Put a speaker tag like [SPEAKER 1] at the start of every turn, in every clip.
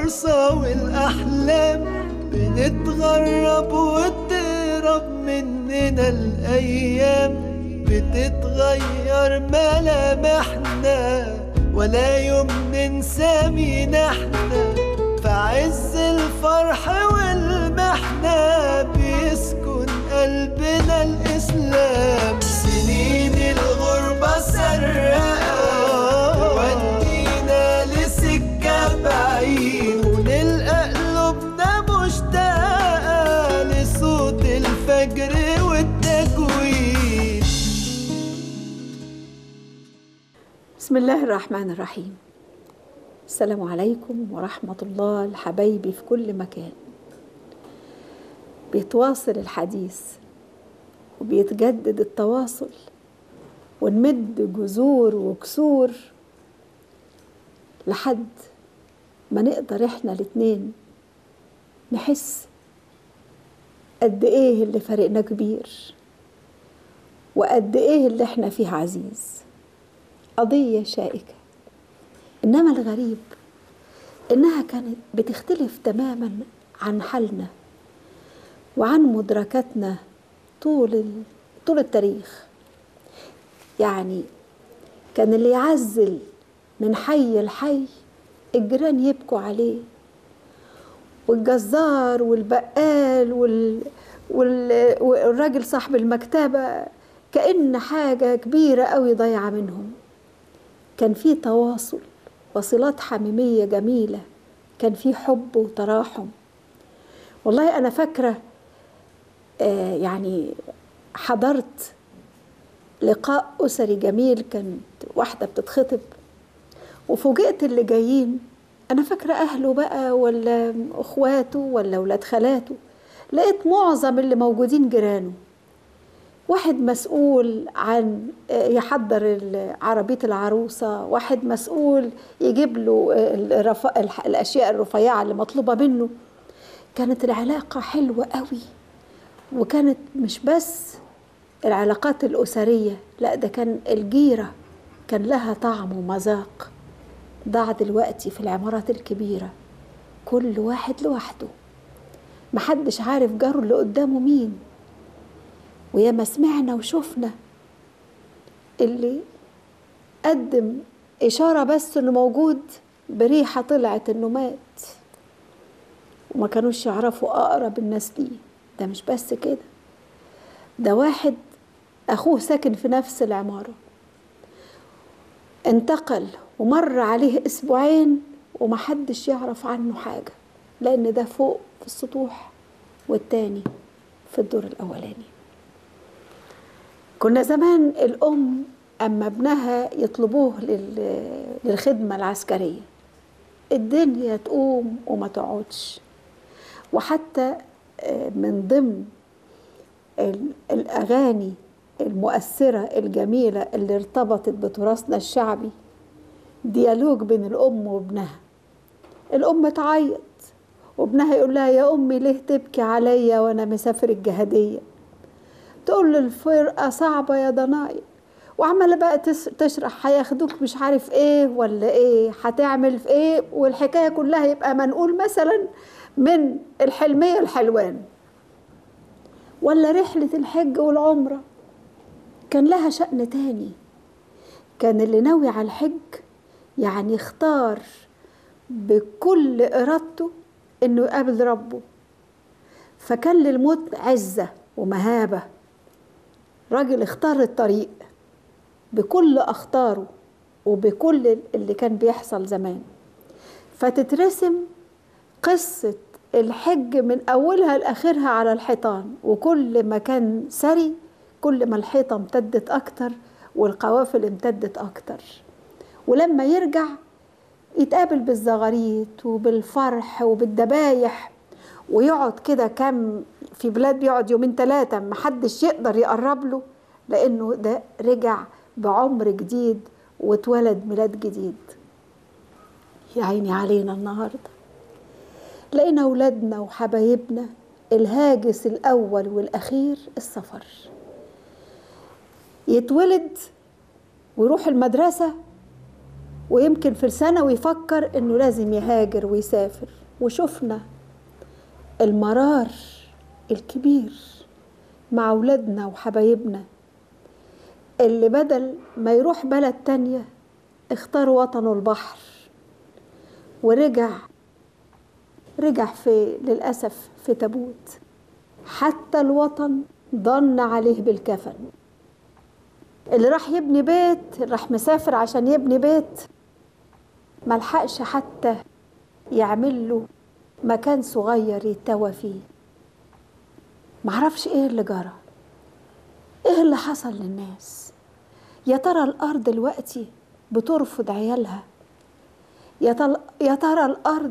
[SPEAKER 1] الفرصة والأحلام بنتغرب وتهرب مننا الأيام بتتغير ملامحنا ولا يوم ننسى مين احنا في عز الفرح والمحنة بيسكن قلبنا الإسلام سنين الغربة سرقة ودينا لسكة بعيد ونلقى قلوبنا مشتاقة لصوت الفجر والتجويد
[SPEAKER 2] بسم الله الرحمن الرحيم السلام عليكم ورحمة الله لحبايبي في كل مكان بيتواصل الحديث وبيتجدد التواصل ونمد جذور وكسور لحد ما نقدر احنا الاتنين نحس قد ايه اللي فرقنا كبير وقد ايه اللي احنا فيه عزيز قضية شائكة إنما الغريب إنها كانت بتختلف تماما عن حالنا وعن مدركاتنا طول ال... طول التاريخ يعني كان اللي يعزل من حي لحي الجيران يبكوا عليه والجزار والبقال وال... وال... والراجل صاحب المكتبة كأن حاجة كبيرة قوي ضايعة منهم كان في تواصل وصلات حميمية جميلة كان في حب وتراحم والله أنا فاكرة آه يعني حضرت لقاء أسري جميل كانت واحدة بتتخطب وفوجئت اللي جايين أنا فاكرة أهله بقى ولا أخواته ولا ولاد خالاته لقيت معظم اللي موجودين جيرانه واحد مسؤول عن يحضر عربية العروسة واحد مسؤول يجيب له الرف... الأشياء الرفيعة اللي مطلوبة منه كانت العلاقة حلوة قوي وكانت مش بس العلاقات الأسرية لا ده كان الجيرة كان لها طعم ومذاق ضاع دلوقتي في العمارات الكبيرة كل واحد لوحده محدش عارف جاره اللي قدامه مين وياما سمعنا وشفنا اللي قدم إشارة بس إنه موجود بريحة طلعت إنه مات وما كانوش يعرفوا أقرب الناس ليه ده مش بس كده ده واحد أخوه ساكن في نفس العمارة انتقل ومر عليه أسبوعين ومحدش يعرف عنه حاجة لأن ده فوق في السطوح والتاني في الدور الأولاني كنا زمان الأم أما ابنها يطلبوه للخدمة العسكرية الدنيا تقوم وما تقعدش وحتى من ضمن الأغاني المؤثرة الجميلة اللي ارتبطت بتراثنا الشعبي ديالوج بين الأم وابنها الأم تعيط وابنها يقول لها يا أمي ليه تبكي عليا وأنا مسافر الجهادية تقول له الفرقة صعبة يا ضنايا وعمالة بقى تشرح هياخدوك مش عارف ايه ولا ايه هتعمل في ايه والحكاية كلها يبقى منقول مثلا من الحلمية الحلوان ولا رحلة الحج والعمرة كان لها شأن تاني كان اللي ناوي على الحج يعني اختار بكل إرادته إنه يقابل ربه فكان للموت عزة ومهابة راجل اختار الطريق بكل أخطاره وبكل اللي كان بيحصل زمان فتترسم قصة الحج من أولها لآخرها على الحيطان وكل ما كان سري كل ما الحيطة امتدت أكتر والقوافل امتدت أكتر ولما يرجع يتقابل بالزغاريت وبالفرح وبالدبايح ويقعد كده كم في بلاد بيقعد يومين ثلاثة محدش يقدر يقرب له لأنه ده رجع بعمر جديد واتولد ميلاد جديد يا عيني علينا النهارده لقينا أولادنا وحبايبنا الهاجس الأول والأخير السفر يتولد ويروح المدرسة ويمكن في الثانوي يفكر انه لازم يهاجر ويسافر وشفنا المرار الكبير مع أولادنا وحبايبنا اللي بدل ما يروح بلد تانية اختار وطنه البحر ورجع رجع في للأسف في تابوت حتى الوطن ضن عليه بالكفن اللي راح يبني بيت اللي راح مسافر عشان يبني بيت ملحقش حتى يعمل له مكان صغير يتوى فيه معرفش ايه اللي جرى ايه اللي حصل للناس يا ترى الارض دلوقتي بترفض عيالها يا تل- يا ترى الارض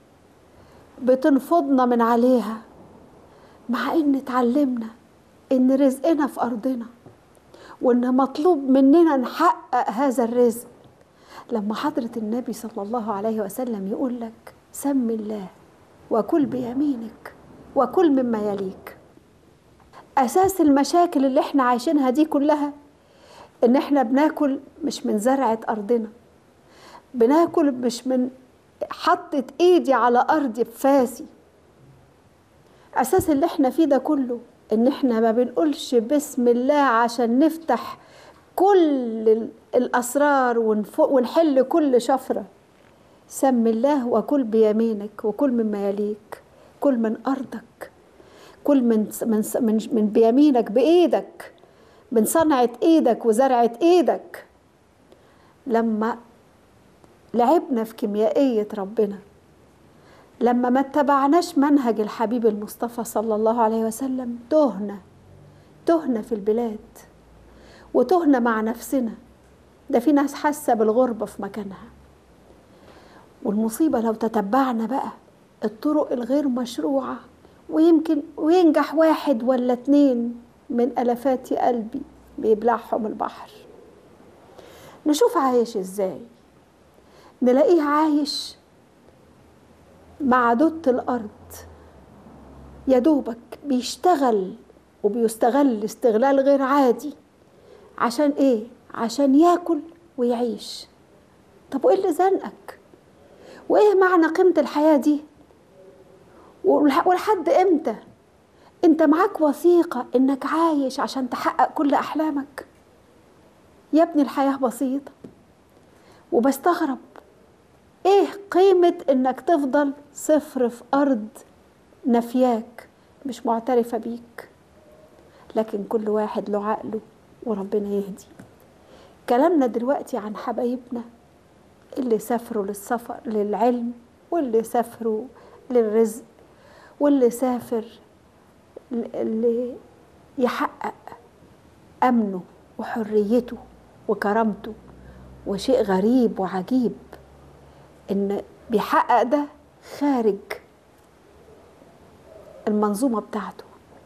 [SPEAKER 2] بتنفضنا من عليها مع ان اتعلمنا ان رزقنا في ارضنا وان مطلوب مننا نحقق هذا الرزق لما حضرة النبي صلى الله عليه وسلم يقول لك سم الله وكل بيمينك وكل مما يليك اساس المشاكل اللي احنا عايشينها دي كلها ان احنا بناكل مش من زرعة ارضنا بناكل مش من حطت ايدي على ارضي بفاسي اساس اللي احنا فيه ده كله ان احنا ما بنقولش بسم الله عشان نفتح كل ال- الاسرار ونف- ونحل كل شفره سم الله وكل بيمينك وكل مما يليك كل من ارضك كل من من من, من بيمينك بايدك من صنعه ايدك وزرعه ايدك لما لعبنا في كيميائيه ربنا لما ما اتبعناش منهج الحبيب المصطفى صلى الله عليه وسلم تهنا تهنا في البلاد وتهنا مع نفسنا ده في ناس حاسه بالغربه في مكانها والمصيبه لو تتبعنا بقى الطرق الغير مشروعه ويمكن وينجح واحد ولا اتنين من الافات قلبي بيبلعهم البحر نشوف عايش ازاي نلاقيه عايش مع دوت الارض يا دوبك بيشتغل وبيستغل استغلال غير عادي عشان ايه عشان ياكل ويعيش طب وايه اللي زنقك وايه معنى قيمه الحياه دي والح- ولحد امتى انت معاك وثيقه انك عايش عشان تحقق كل احلامك يا ابني الحياه بسيطه وبستغرب ايه قيمه انك تفضل صفر في ارض نفياك مش معترفه بيك لكن كل واحد له عقله وربنا يهدي كلامنا دلوقتي عن حبايبنا اللي سافروا للسفر للعلم واللي سافروا للرزق واللي سافر ل- اللي يحقق امنه وحريته وكرامته وشيء غريب وعجيب ان بيحقق ده خارج المنظومه بتاعته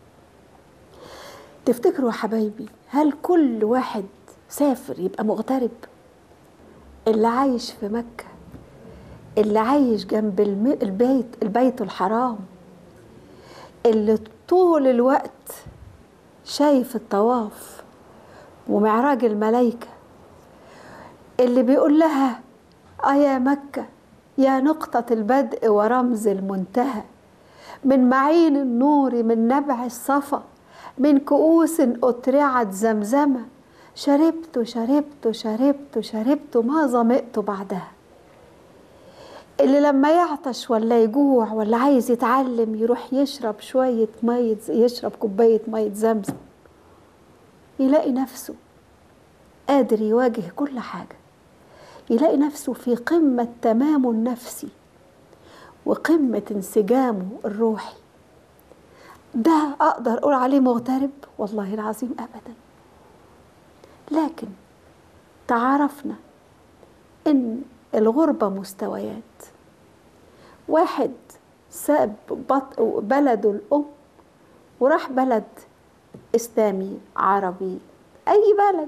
[SPEAKER 2] تفتكروا يا حبايبي هل كل واحد سافر يبقى مغترب اللي عايش في مكة اللي عايش جنب الم- البيت البيت الحرام اللي طول الوقت شايف الطواف ومعراج الملائكة اللي بيقول لها آه يا مكة يا نقطة البدء ورمز المنتهى من معين النور من نبع الصفا من كؤوس أترعت زمزمة شربت شربت شربت شربت ما ظمئت بعدها اللي لما يعطش ولا يجوع ولا عايز يتعلم يروح يشرب شوية مية يشرب كوباية مية زمزم يلاقي نفسه قادر يواجه كل حاجة يلاقي نفسه في قمة تمامه النفسي وقمة انسجامه الروحي ده أقدر أقول عليه مغترب والله العظيم أبدا لكن تعرفنا إن الغربة مستويات واحد ساب بط- بلده الأم وراح بلد إسلامي عربي أي بلد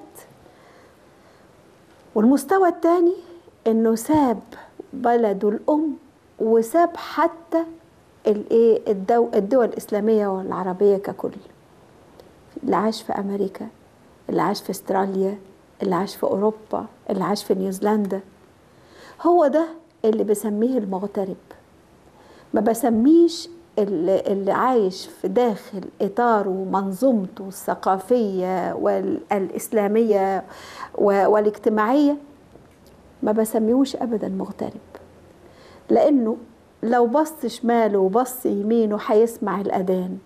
[SPEAKER 2] والمستوى الثاني إنه ساب بلده الأم وساب حتى الايه الدو الدول الاسلاميه والعربيه ككل اللي عاش في امريكا اللي عاش في استراليا اللي عاش في اوروبا اللي عاش في نيوزيلندا هو ده اللي بسميه المغترب ما بسميش اللي, اللي عايش في داخل إطاره ومنظومته الثقافية والإسلامية والاجتماعية ما بسميهوش أبدا مغترب لأنه لو بص شماله وبص يمينه هيسمع الأذان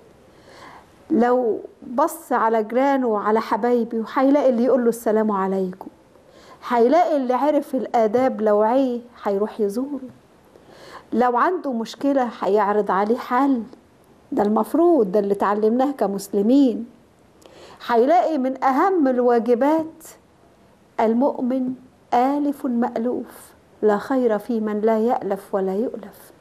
[SPEAKER 2] لو بص على جيرانه وعلى حبايبي وهيلاقي اللي يقول له السلام عليكم هيلاقي اللي عرف الآداب لو عيه هيروح يزوره لو عنده مشكلة هيعرض عليه حل ده المفروض ده اللي اتعلمناه كمسلمين هيلاقي من أهم الواجبات المؤمن آلف مألوف لا خير في من لا يألف ولا يؤلف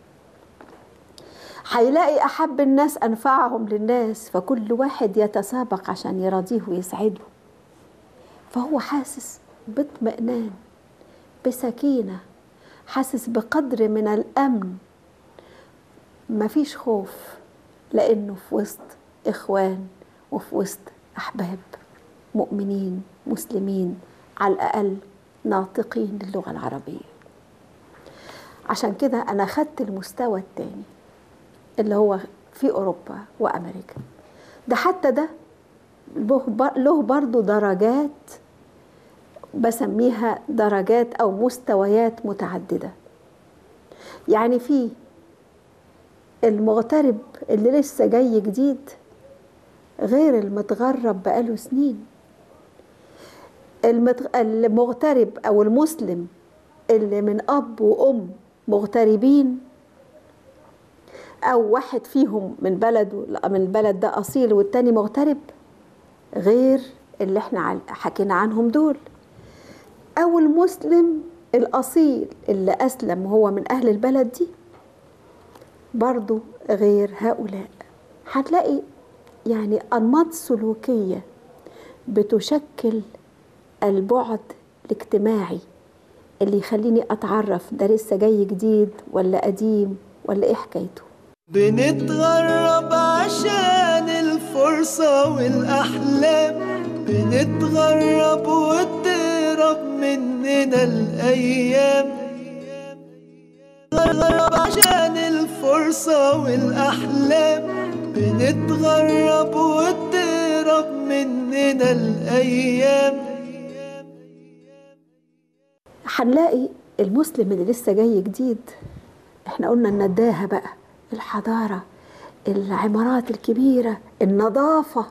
[SPEAKER 2] هيلاقي أحب الناس أنفعهم للناس فكل واحد يتسابق عشان يرضيه ويسعده فهو حاسس باطمئنان بسكينة حاسس بقدر من الأمن مفيش خوف لأنه في وسط إخوان وفي وسط أحباب مؤمنين مسلمين على الأقل ناطقين للغة العربية عشان كده أنا خدت المستوى التاني اللي هو في أوروبا وأمريكا ده حتى ده له برضو درجات بسميها درجات أو مستويات متعددة يعني في المغترب اللي لسه جاي جديد غير المتغرب بقاله سنين المغترب أو المسلم اللي من أب وأم مغتربين أو واحد فيهم من بلده من البلد ده أصيل والتاني مغترب غير اللي احنا حكينا عنهم دول أو المسلم الأصيل اللي أسلم وهو من أهل البلد دي برضو غير هؤلاء هتلاقي يعني أنماط سلوكية بتشكل البعد الاجتماعي اللي يخليني أتعرف ده لسه جاي جديد ولا قديم ولا إيه حكايته
[SPEAKER 1] بنتغرب عشان الفرصة والأحلام بنتغرب وتهرب مننا الأيام بنتغرب عشان الفرصة والأحلام بنتغرب وتهرب مننا الأيام
[SPEAKER 2] هنلاقي المسلم اللي لسه جاي جديد احنا قلنا النداهة بقى الحضارة العمارات الكبيرة النظافة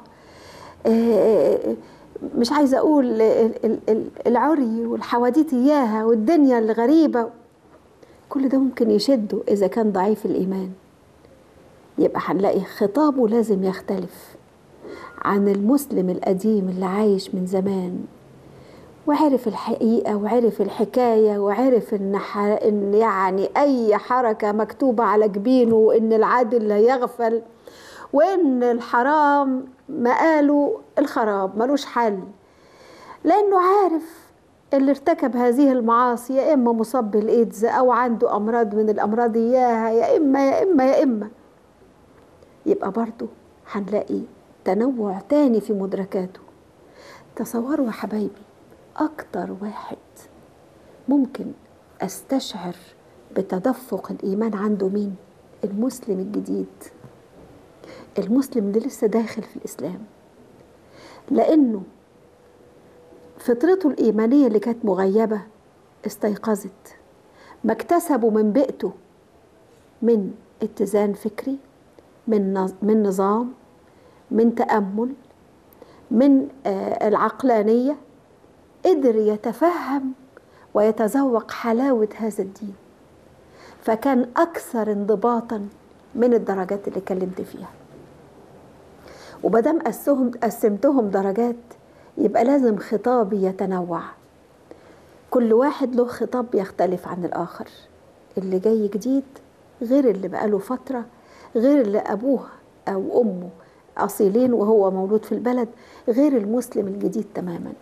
[SPEAKER 2] مش عايزة أقول العري والحواديت إياها والدنيا الغريبة كل ده ممكن يشده إذا كان ضعيف الإيمان يبقى هنلاقي خطابه لازم يختلف عن المسلم القديم اللي عايش من زمان وعرف الحقيقة وعرف الحكاية وعرف إن, ح... إن يعني أي حركة مكتوبة على جبينه وإن العادل لا يغفل وإن الحرام مقاله الخراب ملوش حل لأنه عارف اللي ارتكب هذه المعاصي يا إما مصاب بالإيدز أو عنده أمراض من الأمراض إياها يا إما يا إما يا إما يبقى برضه هنلاقي تنوع تاني في مدركاته تصوروا يا حبايبي أكتر واحد ممكن أستشعر بتدفق الإيمان عنده مين؟ المسلم الجديد المسلم اللي لسه داخل في الإسلام لأنه فطرته الإيمانية اللي كانت مغيبة استيقظت ما اكتسبوا من بيئته من اتزان فكري من من نظام من تأمل من آه العقلانية قدر يتفهم ويتذوق حلاوة هذا الدين فكان أكثر انضباطا من الدرجات اللي كلمت فيها ومادام قسمتهم قسمتهم درجات يبقى لازم خطابي يتنوع كل واحد له خطاب يختلف عن الآخر اللي جاي جديد غير اللي بقاله فترة غير اللي أبوه أو أمه أصيلين وهو مولود في البلد غير المسلم الجديد تماما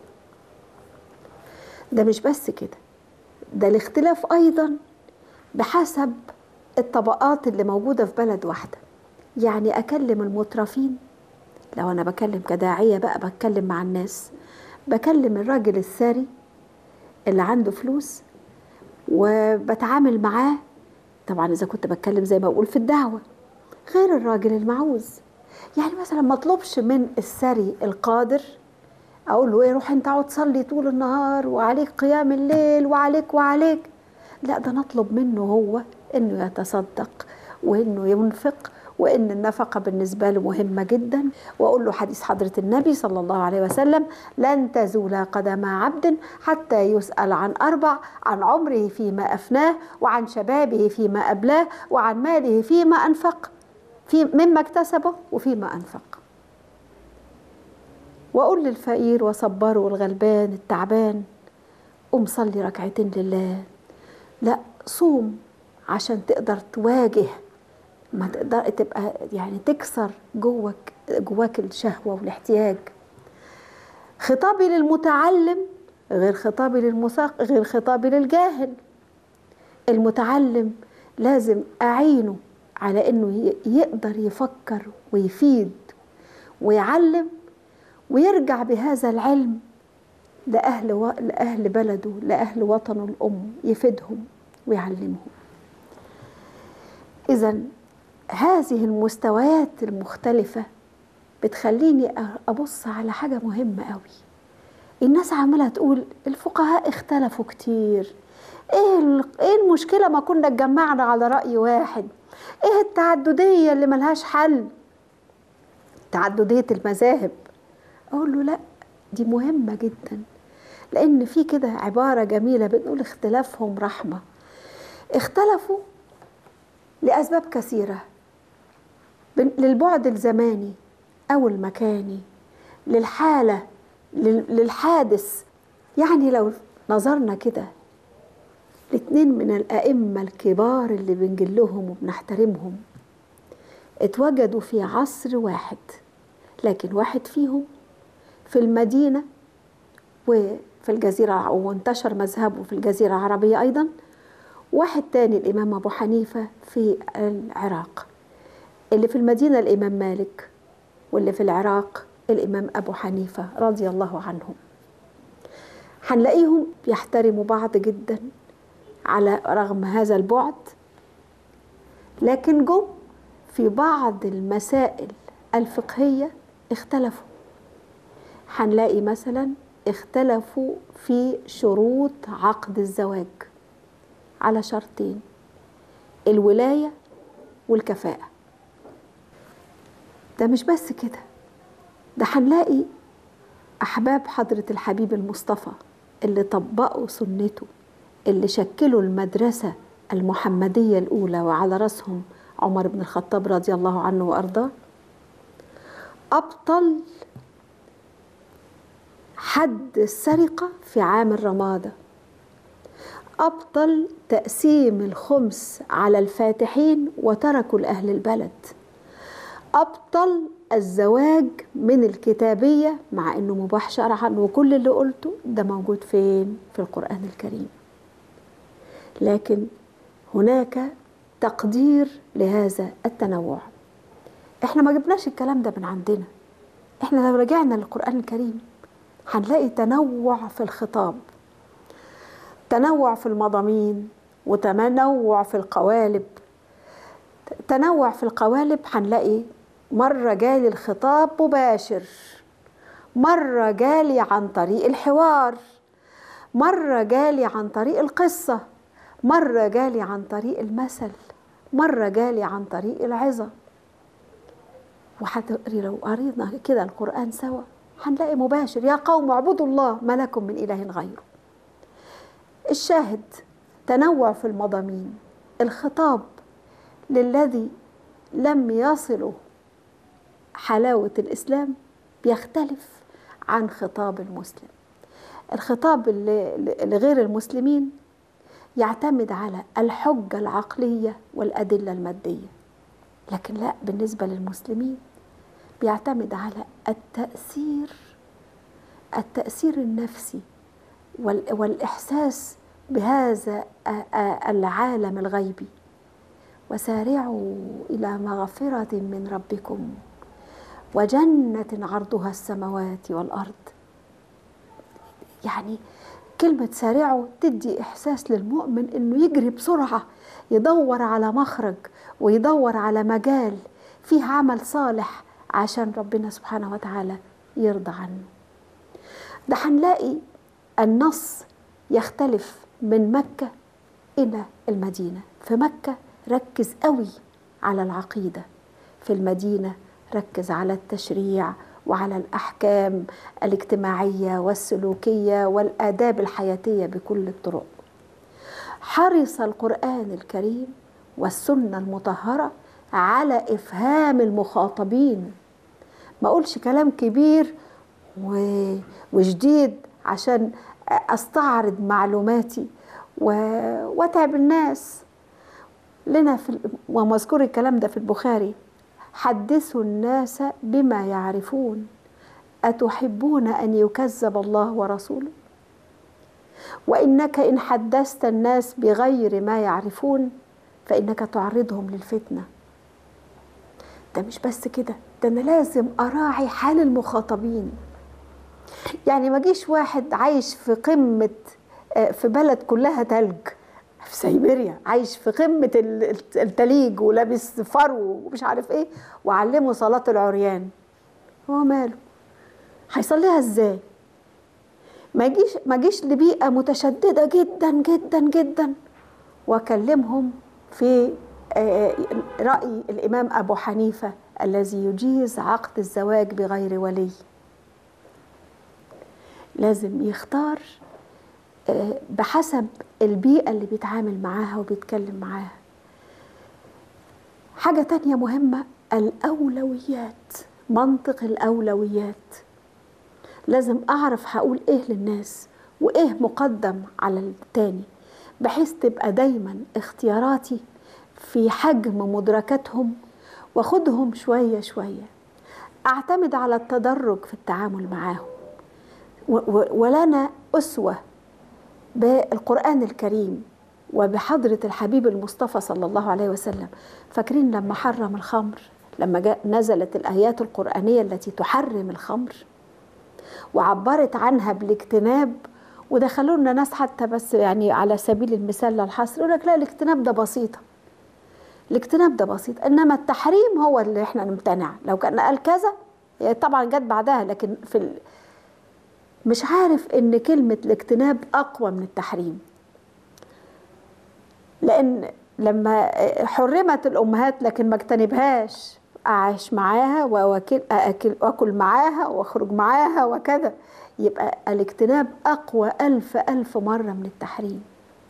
[SPEAKER 2] ده مش بس كده ده الاختلاف أيضا بحسب الطبقات اللي موجودة في بلد واحدة يعني أكلم المترفين لو أنا بكلم كداعية بقى بتكلم مع الناس بكلم الراجل الثري اللي عنده فلوس وبتعامل معاه طبعا اذا كنت بتكلم زي ما بقول في الدعوه غير الراجل المعوز يعني مثلا ما اطلبش من الثري القادر اقول له ايه روح انت اقعد تصلي طول النهار وعليك قيام الليل وعليك وعليك لا ده نطلب منه هو انه يتصدق وانه ينفق وان النفقه بالنسبه له مهمه جدا واقول له حديث حضره النبي صلى الله عليه وسلم لن تزول قدم عبد حتى يسال عن اربع عن عمره فيما افناه وعن شبابه فيما ابلاه وعن ماله فيما انفق في مما اكتسبه وفيما انفق واقول للفقير وصبره والغلبان التعبان قوم صلي ركعتين لله لا صوم عشان تقدر تواجه ما تقدر تبقى يعني تكسر جواك جواك الشهوه والاحتياج خطابي للمتعلم غير خطابي للمثاق غير خطابي للجاهل المتعلم لازم اعينه على انه يقدر يفكر ويفيد ويعلم ويرجع بهذا العلم لأهل, و... لأهل بلده لأهل وطنه الأم يفيدهم ويعلمهم إذا هذه المستويات المختلفة بتخليني أبص على حاجة مهمة قوي الناس عمالة تقول الفقهاء اختلفوا كتير ايه ايه المشكلة ما كنا اتجمعنا على رأي واحد ايه التعددية اللي ملهاش حل تعددية المذاهب اقول له لا دي مهمة جدا لان في كده عبارة جميلة بنقول اختلافهم رحمة اختلفوا لأسباب كثيرة للبعد الزماني أو المكاني للحالة للحادث يعني لو نظرنا كده الاتنين من الأئمة الكبار اللي بنجلهم وبنحترمهم اتوجدوا في عصر واحد لكن واحد فيهم في المدينة وفي الجزيرة وانتشر مذهبه في الجزيرة العربية أيضا واحد تاني الإمام أبو حنيفة في العراق اللي في المدينة الإمام مالك واللي في العراق الإمام أبو حنيفة رضي الله عنهم هنلاقيهم بيحترموا بعض جدا على رغم هذا البعد لكن جم في بعض المسائل الفقهية اختلفوا هنلاقي مثلا اختلفوا في شروط عقد الزواج على شرطين الولاية والكفاءة ده مش بس كده ده هنلاقي أحباب حضرة الحبيب المصطفى اللي طبقوا سنته اللي شكلوا المدرسة المحمدية الأولى وعلى رأسهم عمر بن الخطاب رضي الله عنه وأرضاه أبطل حد السرقة في عام الرمادة أبطل تقسيم الخمس على الفاتحين وتركوا لأهل البلد أبطل الزواج من الكتابية مع أنه مباح شرعا وكل اللي قلته ده موجود فين في القرآن الكريم لكن هناك تقدير لهذا التنوع احنا ما جبناش الكلام ده من عندنا احنا لو رجعنا للقرآن الكريم هنلاقي تنوع في الخطاب تنوع في المضامين وتنوع في القوالب تنوع في القوالب هنلاقي مرة جالي الخطاب مباشر مرة جالي عن طريق الحوار مرة جالي عن طريق القصة مرة جالي عن طريق المثل مرة جالي عن طريق العظة وحتقري لو قرينا كده القرآن سوا هنلاقي مباشر يا قوم اعبدوا الله ما لكم من إله غيره الشاهد تنوع في المضامين الخطاب للذي لم يصله حلاوة الإسلام بيختلف عن خطاب المسلم الخطاب لغير المسلمين يعتمد على الحجة العقلية والأدلة المادية لكن لا بالنسبة للمسلمين بيعتمد على التأثير التأثير النفسي والإحساس بهذا العالم الغيبي وسارعوا إلى مغفرة من ربكم وجنة عرضها السماوات والأرض يعني كلمة سارعوا تدي إحساس للمؤمن إنه يجري بسرعة يدور على مخرج ويدور على مجال فيه عمل صالح عشان ربنا سبحانه وتعالى يرضى عنه ده هنلاقي النص يختلف من مكة إلى المدينة في مكة ركز قوي على العقيدة في المدينة ركز على التشريع وعلى الأحكام الاجتماعية والسلوكية والآداب الحياتية بكل الطرق حرص القرآن الكريم والسنة المطهرة على إفهام المخاطبين ما أقولش كلام كبير و... وجديد عشان أستعرض معلوماتي و... وأتعب الناس لنا في ال... ومذكور الكلام ده في البخاري حدثوا الناس بما يعرفون أتحبون أن يكذب الله ورسوله وإنك إن حدثت الناس بغير ما يعرفون فإنك تعرضهم للفتنة ده مش بس كده ده أنا لازم أراعي حال المخاطبين يعني ما جيش واحد عايش في قمة في بلد كلها تلج في سيبيريا عايش في قمة التليج ولابس فرو ومش عارف ايه وعلمه صلاة العريان هو ماله هيصليها ازاي ما جيش ما جيش لبيئة متشددة جدا جدا جدا واكلمهم في رأي الإمام أبو حنيفة الذي يجيز عقد الزواج بغير ولي لازم يختار بحسب البيئة اللي بيتعامل معاها وبيتكلم معاها حاجة تانية مهمة الأولويات منطق الأولويات لازم أعرف هقول إيه للناس وإيه مقدم على التاني بحيث تبقى دايما اختياراتي في حجم مدركاتهم واخدهم شوية شوية أعتمد على التدرج في التعامل معاهم ولنا أسوة بالقرآن الكريم وبحضرة الحبيب المصطفى صلى الله عليه وسلم فاكرين لما حرم الخمر لما جاء نزلت الآيات القرآنية التي تحرم الخمر وعبرت عنها بالاجتناب ودخلوا لنا ناس حتى بس يعني على سبيل المثال للحصر يقول لك لا الاجتناب ده بسيطة الاجتناب ده بسيط انما التحريم هو اللي احنا نمتنع لو كان قال كذا يعني طبعا جت بعدها لكن في ال... مش عارف ان كلمة الاجتناب اقوى من التحريم لان لما حرمت الامهات لكن ما اجتنبهاش اعيش معاها واكل اكل واكل معاها واخرج معاها وكذا يبقى الاجتناب اقوى الف الف مره من التحريم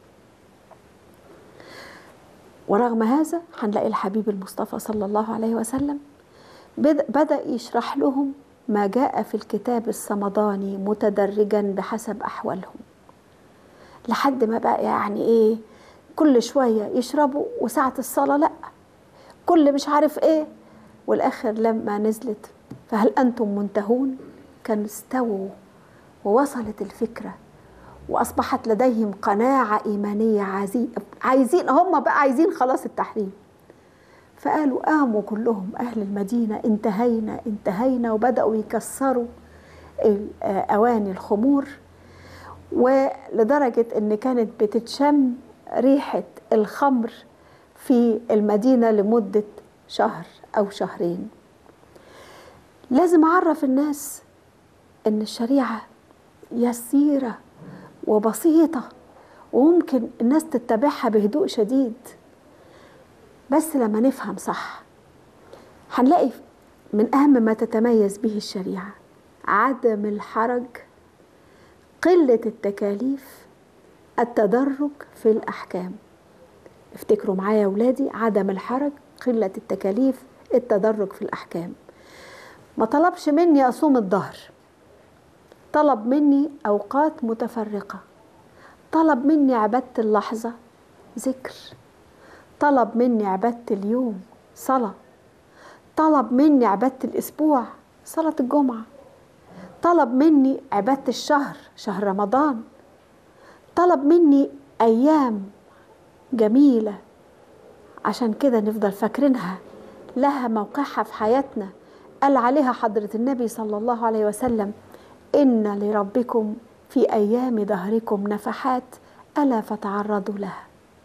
[SPEAKER 2] ورغم هذا هنلاقي الحبيب المصطفى صلى الله عليه وسلم بدا يشرح لهم ما جاء في الكتاب الصمداني متدرجا بحسب احوالهم لحد ما بقى يعني ايه كل شويه يشربوا وساعه الصلاه لا كل مش عارف ايه والاخر لما نزلت فهل انتم منتهون كانوا استووا ووصلت الفكره واصبحت لديهم قناعه ايمانيه عايزين عايزين هم بقى عايزين خلاص التحريم فقالوا قاموا كلهم اهل المدينه انتهينا انتهينا وبداوا يكسروا اواني الخمور ولدرجه ان كانت بتتشم ريحه الخمر في المدينه لمده شهر او شهرين لازم اعرف الناس ان الشريعه يسيره وبسيطه وممكن الناس تتبعها بهدوء شديد بس لما نفهم صح هنلاقي من اهم ما تتميز به الشريعه عدم الحرج قله التكاليف التدرج في الاحكام افتكروا معايا يا ولادي عدم الحرج قله التكاليف التدرج في الاحكام ما طلبش مني اصوم الظهر طلب مني اوقات متفرقه طلب مني عباده اللحظه ذكر طلب مني عباده اليوم صلاه طلب مني عباده الاسبوع صلاه الجمعه طلب مني عباده الشهر شهر رمضان طلب مني ايام جميله عشان كده نفضل فاكرينها لها موقعها في حياتنا قال عليها حضرة النبي صلى الله عليه وسلم إن لربكم في أيام دهركم نفحات ألا فتعرضوا لها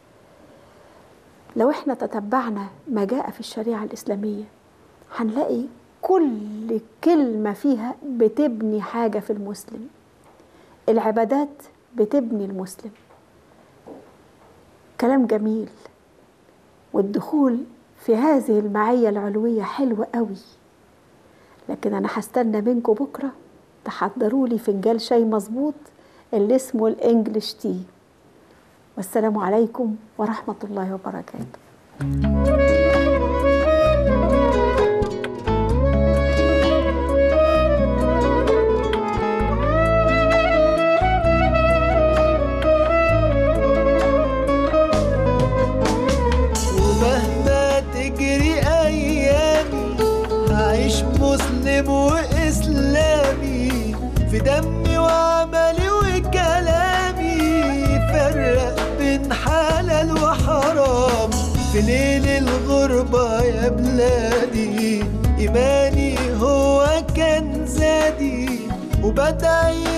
[SPEAKER 2] لو احنا تتبعنا ما جاء في الشريعة الإسلامية هنلاقي كل كلمة فيها بتبني حاجة في المسلم العبادات بتبني المسلم كلام جميل والدخول في هذه المعية العلوية حلوة قوي لكن أنا هستنى منكم بكرة تحضروا لي فنجان شاي مظبوط اللي اسمه الانجليش تي والسلام عليكم ورحمة الله وبركاته
[SPEAKER 1] ومهما تجري ايامي هعيش مسلم واسلامي في دمي وعملي وكلامي فرق بين حلال وحرام في ليل الغربة يا بلادي إيماني هو كان زادي وبدعي